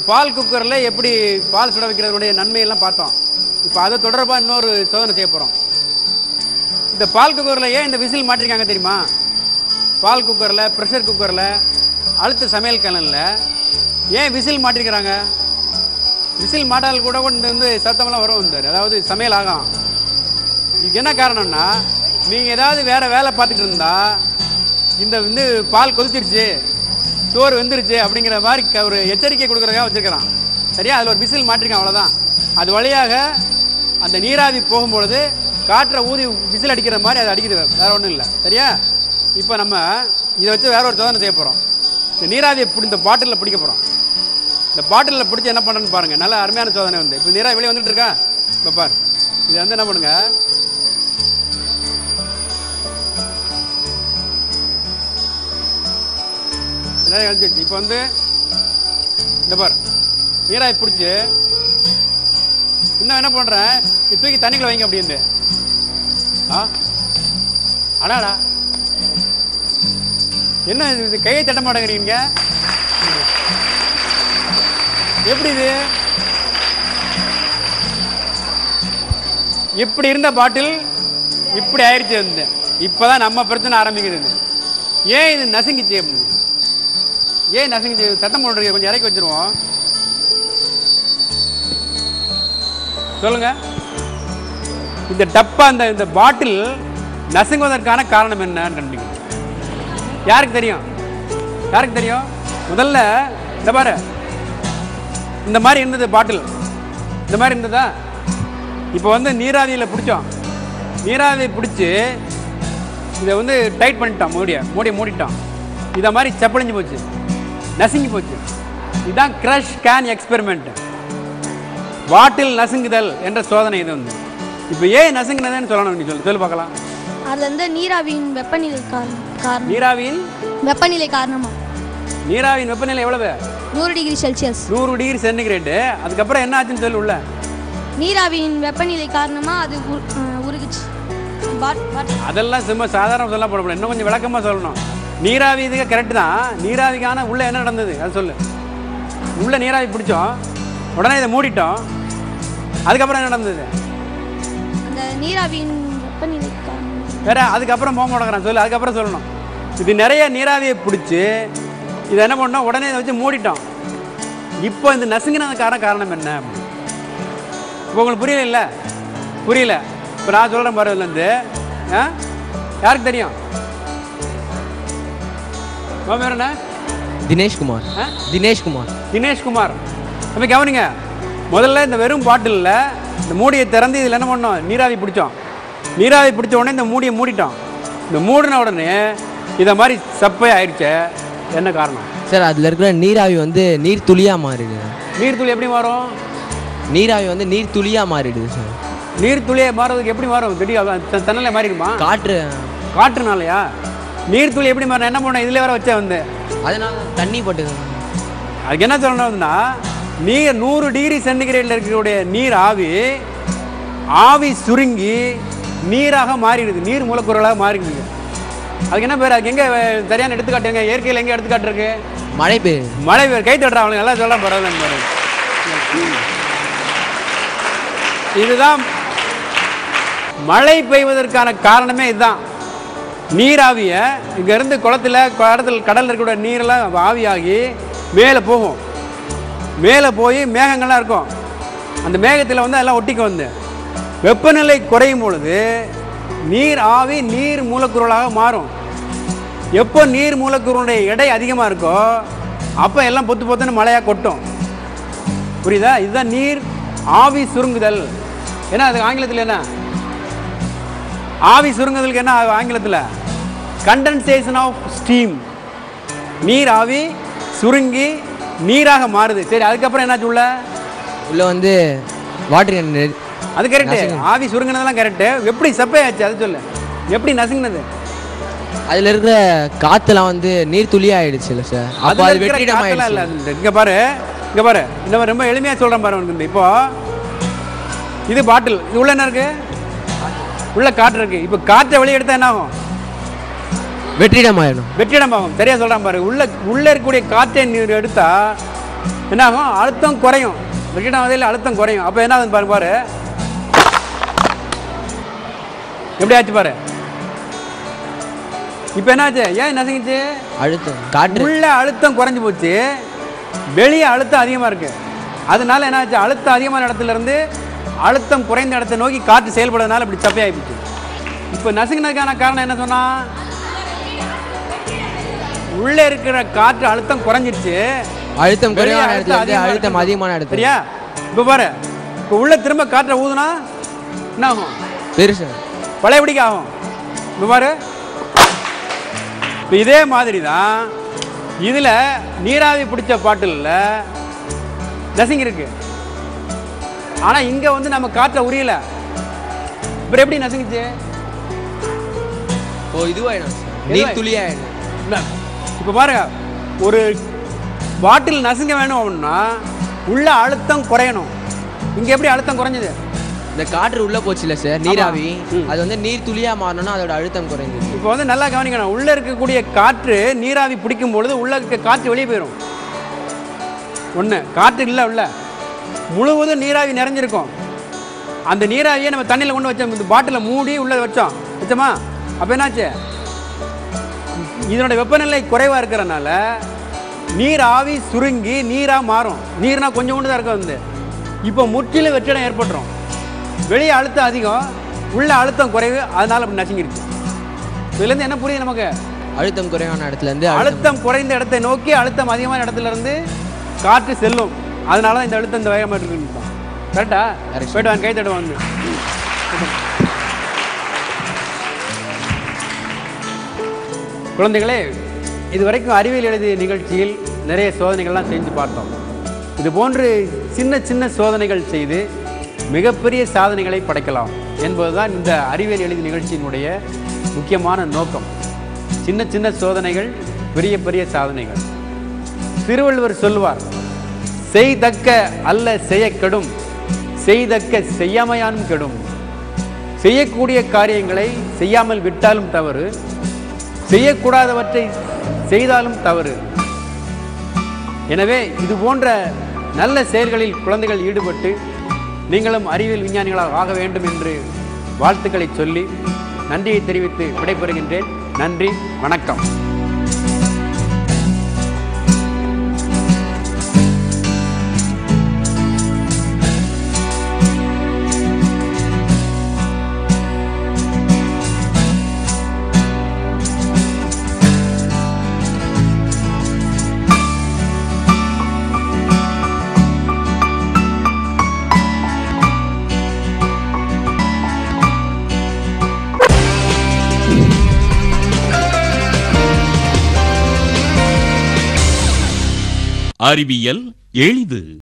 பால் குக்கரில் எப்படி பால் சுட வைக்கிறதுடைய நன்மையெல்லாம் பார்த்தோம் இப்போ அதை தொடர்பாக இன்னொரு சோதனை செய்ய போகிறோம் இந்த பால் குக்கரில் ஏன் இந்த விசில் மாட்டிருக்காங்க தெரியுமா பால் குக்கரில் ப்ரெஷர் குக்கரில் அழுத்த சமையல் கலனில் ஏன் விசில் மாட்டிருக்கிறாங்க விசில் மாட்டால் கூட கூட இந்த வந்து சத்தமெல்லாம் வரும் இந்த அதாவது சமையல் ஆகும் இதுக்கு என்ன காரணம்னா நீங்கள் ஏதாவது வேற வேலை பார்த்துட்டு இருந்தா இந்த வந்து பால் கொதிச்சிருச்சு சோறு வெந்துருச்சு அப்படிங்கிற மாதிரி க- ஒரு எச்சரிக்கை கொடுக்குறதுக்காக வச்சிருக்கிறான் சரியா அதில் ஒரு விசில் மாட்டிருக்கான் அவ்வளோதான் அது வழியாக அந்த நீராவி போகும்பொழுது காற்றை ஊதி விசில் அடிக்கிற மாதிரி அது அடிக்குது வேற ஒன்றும் இல்லை சரியா இப்போ நம்ம இதை வச்சு வேற ஒரு சோதனை செய்ய போகிறோம் இந்த நீராவியை பிடி இந்த பாட்டிலில் பிடிக்க போகிறோம் இந்த பாட்டிலில் பிடிச்சி என்ன பண்ணுறேன்னு பாருங்க நல்ல அருமையான சோதனை வந்து இப்போ நீராவி வெளியே வந்துட்டு இருக்கா இப்போ பார் இதை வந்து என்ன பண்ணுங்க நிறைய கழிச்சிருச்சு இப்போ வந்து இந்த பார் நீராவி பிடிச்சி இன்னும் என்ன பண்ணுறேன் இது தூக்கி தண்ணிக்குள்ள வைங்க அப்படின்னு ஆ அடாடா என்ன இது இது கையை தட்ட மாட்டேங்கிறீங்க எப்படி இது இப்படி இருந்த பாட்டில் இப்படி ஆயிடுச்சு வந்து இப்போதான் நம்ம பிரச்சனை ஆரம்பிக்குது இது. ஏன் இது நசுங்கிச்சு அப்படின்னு ஏன் நசுங்கிச்சு சத்தம் போடுறீங்க கொஞ்சம் இறக்கி வச்சிருவோம் சொல்லுங்க இந்த டப்பா இந்த இந்த பாட்டில் நசுங்குவதற்கான காரணம் என்னன்னு கண்டுபிடிக்கணும் யாருக்கு தெரியும் யாருக்கு தெரியும் முதல்ல இந்த பாரு இந்த மாதிரி இருந்தது பாட்டில் இந்த மாதிரி இருந்ததா இப்போ வந்து நீராவியில் பிடிச்சோம் நீராவியை பிடிச்சி இதை வந்து டைட் பண்ணிட்டோம் மூடியை மூடியை மூடிட்டோம் இதை மாதிரி செப்பழிஞ்சு போச்சு நசுங்கி போச்சு இதுதான் க்ரஷ் கேன் எக்ஸ்பெரிமெண்ட் பாட்டில் நசுங்குதல் என்ற சோதனை இது வந்து இப்போ ஏன் நசுங்குனதுன்னு சொல்லணும் நீ சொல்லு சொல்லு பார்க்கலாம் அது வந்து நீராவியின் வெப்பநிலை காரணம் காரணம் நீராவியின் வெப்பநிலை காரணமா நீராவியின் வெப்பநிலை எவ்வளவு நூறு டிகிரி செல்சியஸ் நூறு டிகிரி சென்டிகிரேடு அதுக்கப்புறம் என்ன ஆச்சுன்னு சொல்லு உள்ள நீராவியின் வெப்பநிலை காரணமா அது உ- அஹ் உருகுச்சு பாட்- பாட்- அதெல்லாம் சும்மா சாதாரண சொல்ல போட முடியாது இன்னும் கொஞ்சம் விளக்கமாக சொல்லணும் நீராவி இதுக்கு கரெக்டு தான் நீராவிக்கான உள்ள என்ன நடந்தது அது சொல்லு உள்ள நீராவி பிடிச்சோம் உடனே இதை மூடிட்டோம் அதுக்கப்புறம் என்ன நடந்தது அந்த நீராவியின் வெப்பநிலை காரணம் வேற அதுக்கப்புறம் போக மாட்டேங்கிறான் சொல்லு அதுக்கப்புறம் சொல்லணும் இது நிறைய நீராவியை பிடிச்சி இதை என்ன பண்ணோம் உடனே இதை வச்சு மூடிட்டோம் இப்போ இந்த நசுங்கினதுக்கான காரணம் என்ன இப்போ உங்களுக்கு புரியல இல்லை புரியல இப்போ நான் சொல்கிறேன் பாரு இதுலேருந்து ஆ யாருக்கு தெரியும் உன் பேர் என்ன தினேஷ் குமார் ஆ? தினேஷ் குமார் தினேஷ் குமார் நம்ம கவனிங்க முதல்ல இந்த வெறும் பாட்டிலில் இந்த மூடியை திறந்து இதில் என்ன பண்ணோம் நீராவி பிடிச்சோம் நீராவி பிடிச்ச உடனே இந்த மூடியை மூடிட்டோம் இந்த மூடின உடனே இதை மாதிரி சப்பை ஆயிடுச்சு என்ன காரணம் சார் அதில் இருக்கிற நீராவி வந்து நீர் துளியாக மாறிடுது நீர்த்துளி எப்படி மாறும் நீராவி வந்து நீர் துளியாக மாறிடுது சார் நீர்த்துளியை மாறுறதுக்கு எப்படி மாறும் திடீர் தண்ணில் மாறிடுமா காற்று காற்றுனாலயா நீர்த்துளி எப்படி மாறும் என்ன பண்ண இதில் வர வச்ச வந்து அதனால தண்ணி பட்டுது அதுக்கு என்ன சொல்லணும்னா நீர் நூறு டிகிரி சென்டிகிரேடில் இருக்கக்கூடிய நீர் ஆவி ஆவி சுருங்கி நீராக மாறிடுது நீர் மூலக்கூறுகளாக மாறிடுது அதுக்கு என்ன பேர் அதுக்கு எங்கே சரியான எடுத்துக்காட்டு எங்க இயற்கையில் எங்கே எடுத்துக்காட்டு இருக்கு மழை பெய்யுது மழை பெய்யுது. கை தட்டுறா அவனுங்க எல்லாம் சொல்ல பரவாயில்ல பாரு இதுதான் மழை பெய்வதற்கான காரணமே இதுதான் நீராவியை இங்கேருந்து குளத்துல கடத்தில் கடலில் இருக்கக்கூடிய நீரெல்லாம் ஆவியாகி மேலே போகும் மேலே போய் மேகங்கள்லாம் இருக்கும் அந்த மேகத்தில் வந்து எல்லாம் ஒட்டிக்க வந்து வெப்பநிலை குறையும் பொழுது நீர் ஆவி நீர் மூலக்கூறுகளாக மாறும் எப்போ நீர் மூலக்கூறுடைய எடை அதிகமாக இருக்கோ அப்போ எல்லாம் பொத்து பொத்துன்னு மழையாக கொட்டும் புரியுதா இதுதான் நீர் ஆவி சுருங்குதல் ஏன்னா அது ஆங்கிலத்தில் என்ன ஆவி சுருங்குதலுக்கு என்ன ஆங்கிலத்தில் கண்டென்சேஷன் ஆஃப் ஸ்டீம் நீர் ஆவி சுருங்கி நீராக மாறுது சரி அதுக்கப்புறம் என்னாச்சு உள்ள உள்ள வந்து வாட்டர் அது கரெக்டு ஆவி சுருங்கினதெல்லாம் கரெக்டு எப்படி செப்பை ஆச்சு அது சொல்லு எப்படி நசுங்கினது அதில் இருக்கிற காற்றுலாம் வந்து நீர் துளியாக ஆயிடுச்சு இல்லை சார் அப்போ அதுல அது இருக்கிற வெற்றிடம் காத்தெல்லாம் இல்ல. ஆயிடுச்சு இங்க பாரு இங்க பாரு இந்த மாதிரி ரொம்ப எளிமையா சொல்றேன் பாரு உனக்கு இந்த இப்போ இது பாட்டில் இது உள்ள என்ன இருக்கு உள்ள காற்று இருக்கு இப்போ காற்றை வெளியே எடுத்தா என்ன ஆகும் வெற்றிடம் ஆயிடும் வெற்றிடம் ஆகும் சரியா சொல்றேன் பாரு உள்ள உள்ள இருக்கக்கூடிய காற்றை நீர் எடுத்தா என்ன ஆகும் அழுத்தம் குறையும் விக்கெட் வதையில் அழுத்தம் குறையும் அப்போ என்ன ஆகுது பாரு பாரு எப்படி ஆச்சு பாரு இப்போ என்னாச்சு ஏன் நசுங்கிச்சு அழுத்தம் காற்று உள்ள அழுத்தம் குறைஞ்சு போச்சு வெளியே அழுத்தம் அதிகமாக இருக்கு அதனால என்னாச்சு அழுத்தம் அதிகமான இடத்துல இருந்து அழுத்தம் குறைந்த இடத்தை நோக்கி காற்று செயல்படுறதுனால இப்படி சப்பையாகி போச்சு இப்போ நசுங்கினதுக்கான காரணம் என்ன சொன்னா உள்ள இருக்கிற காற்று அழுத்தம் குறைஞ்சிருச்சு அழுத்தம் வெளியே குறைவான இடத்துல இருந்து அதிகமா அழுத்தம் இருக்கு. அதிகமான இடத்துல சரியா இப்போ பாரு இப்போ உள்ள திரும்ப காற்றை ஊதுனா என்ன ஆகும் பெருசு பழையபடிக்கு ஆகும் இப்போ பாரு இப்போ இதே மாதிரி தான் இதில் நீராவி பிடிச்ச பாட்டிலில் நசிங்க இருக்கு ஆனால் இங்கே வந்து நம்ம காற்றை உரியல அப்புறம் எப்படி நசுங்குச்சு ஓ இதுவாயிடும் நீர் துளியாயிடும் இப்போ பாருங்க ஒரு பாட்டில் நசுங்க வேணும் அப்படின்னா உள்ள அழுத்தம் குறையணும் இங்கே எப்படி அழுத்தம் குறைஞ்சது இந்த காற்று உள்ள போச்சுல சார் நீராவி ம். அது வந்து நீர் துளியா மாறணும்னா அதோட அழுத்தம் குறைஞ்சது இப்போ வந்து நல்லா கவனிக்கணும் உள்ள இருக்கக்கூடிய காற்று நீராவி பிடிக்கும் பொழுது உள்ள இருக்க காற்று வெளியே போயிடும் ஒன்று காற்று இல்லை உள்ள முழுவதும் நீராவி நிறைஞ்சிருக்கும் அந்த நீராவியை நம்ம தண்ணியில் கொண்டு வச்சோம் இந்த பாட்டிலை மூடி உள்ள வச்சோம் வச்சோமா அப்போ என்னாச்சு இதனோட வெப்பநிலை குறைவாக இருக்கிறனால நீர் ஆவி சுருங்கி நீராக மாறும் நீர்னா கொஞ்சம் கொண்டு தான் இருக்கும் வந்து இப்போ முற்றிலும் வெற்றிடம் ஏற்பட்டுரும் வெளியே அழுத்தம் அதிகம் உள்ள அழுத்தம் குறைவு அதனால அப்படி நசுங்கிருச்சு இதுலேருந்து என்ன புரியுது நமக்கு அழுத்தம் குறைவான இடத்துல இருந்து அழுத்தம் அழுத்தம் குறைந்த இடத்தை நோக்கி அழுத்தம் அதிகமான இடத்துல இருந்து காற்று செல்லும் அதனால தான் இந்த அழுத்தம் இந்த வேகமாக இருக்குன்னு கரெக்டா Correct. போயிட்டு வாங்க கை தட்டு வந்து குழந்தைகளே இதுவரைக்கும் அறிவியல் எழுதிய நிகழ்ச்சியில் நிறைய சோதனைகள்லாம் செஞ்சு பார்த்தோம் இது போன்று சின்ன சின்ன சோதனைகள் செய்து மிகப்பெரிய சாதனைகளை படைக்கலாம் என்பதுதான் இந்த அறிவியல் எழுதி நிகழ்ச்சியினுடைய முக்கியமான நோக்கம் சின்ன சின்ன சோதனைகள் பெரிய பெரிய சாதனைகள் திருவள்ளுவர் சொல்வார் செய்தக்க அல்ல செய்யக்கெடும் செய்தக்க செய்யாமையானும் கெடும் செய்யக்கூடிய காரியங்களை செய்யாமல் விட்டாலும் தவறு செய்யக்கூடாதவற்றை செய்தாலும் தவறு எனவே இது போன்ற நல்ல செயல்களில் குழந்தைகள் ஈடுபட்டு நீங்களும் அறிவியல் விஞ்ஞானிகளாக ஆக வேண்டும் என்று வாழ்த்துக்களை சொல்லி நன்றியை தெரிவித்து விடைபெறுகின்றேன் நன்றி வணக்கம் அறிவியல் எளிது